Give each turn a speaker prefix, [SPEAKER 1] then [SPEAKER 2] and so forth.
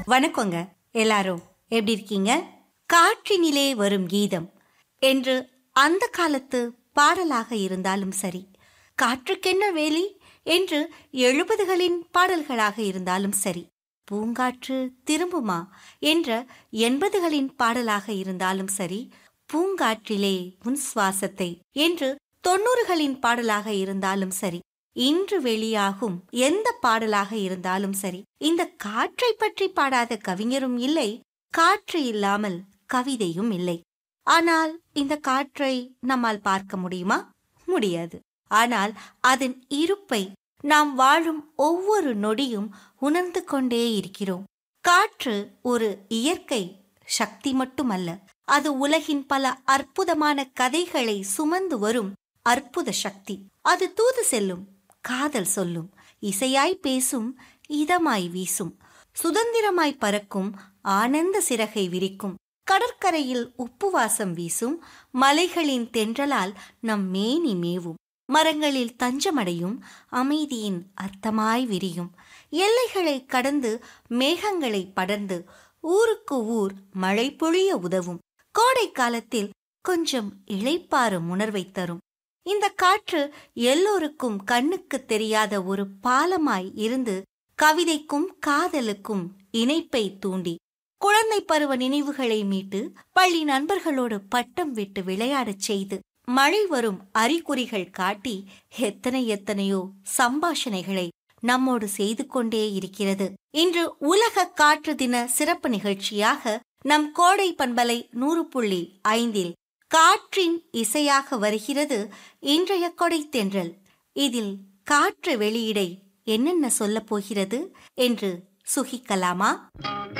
[SPEAKER 1] வணக்கங்க எல்லாரும் எப்படி இருக்கீங்க காற்றினிலே வரும் கீதம் என்று அந்த காலத்து பாடலாக இருந்தாலும் சரி காற்றுக்கென்ன வேலி என்று எழுபதுகளின் பாடல்களாக இருந்தாலும் சரி பூங்காற்று திரும்புமா என்ற எண்பதுகளின் பாடலாக இருந்தாலும் சரி பூங்காற்றிலே உன் சுவாசத்தை என்று தொண்ணூறுகளின் பாடலாக இருந்தாலும் சரி இன்று வெளியாகும் எந்த பாடலாக இருந்தாலும் சரி இந்த காற்றை பற்றி பாடாத கவிஞரும் இல்லை காற்று இல்லாமல் கவிதையும் இல்லை ஆனால் இந்த காற்றை நம்மால் பார்க்க முடியுமா முடியாது ஆனால் அதன் இருப்பை நாம் வாழும் ஒவ்வொரு நொடியும் உணர்ந்து கொண்டே இருக்கிறோம் காற்று ஒரு இயற்கை சக்தி மட்டுமல்ல அது உலகின் பல அற்புதமான கதைகளை சுமந்து வரும் அற்புத சக்தி அது தூது செல்லும் காதல் சொல்லும் இசையாய் பேசும் இதமாய் வீசும் சுதந்திரமாய் பறக்கும் ஆனந்த சிறகை விரிக்கும் கடற்கரையில் உப்புவாசம் வீசும் மலைகளின் தென்றலால் நம் மேனி மேவும் மரங்களில் தஞ்சமடையும் அமைதியின் அர்த்தமாய் விரியும் எல்லைகளை கடந்து மேகங்களை படர்ந்து ஊருக்கு ஊர் மழை பொழிய உதவும் கோடை காலத்தில் கொஞ்சம் இளைப்பாறும் உணர்வை தரும் இந்த காற்று எல்லோருக்கும் கண்ணுக்கு தெரியாத ஒரு பாலமாய் இருந்து கவிதைக்கும் காதலுக்கும் இணைப்பை தூண்டி குழந்தை பருவ நினைவுகளை மீட்டு பள்ளி நண்பர்களோடு பட்டம் விட்டு விளையாடச் செய்து மழை வரும் அறிகுறிகள் காட்டி எத்தனை எத்தனையோ சம்பாஷணைகளை நம்மோடு செய்து கொண்டே இருக்கிறது இன்று உலக காற்று தின சிறப்பு நிகழ்ச்சியாக நம் கோடை பண்பலை நூறு புள்ளி ஐந்தில் காற்றின் இசையாக வருகிறது இன்றைய கொடை தென்றல் இதில் காற்று வெளியிடை என்னென்ன சொல்லப் போகிறது என்று சுகிக்கலாமா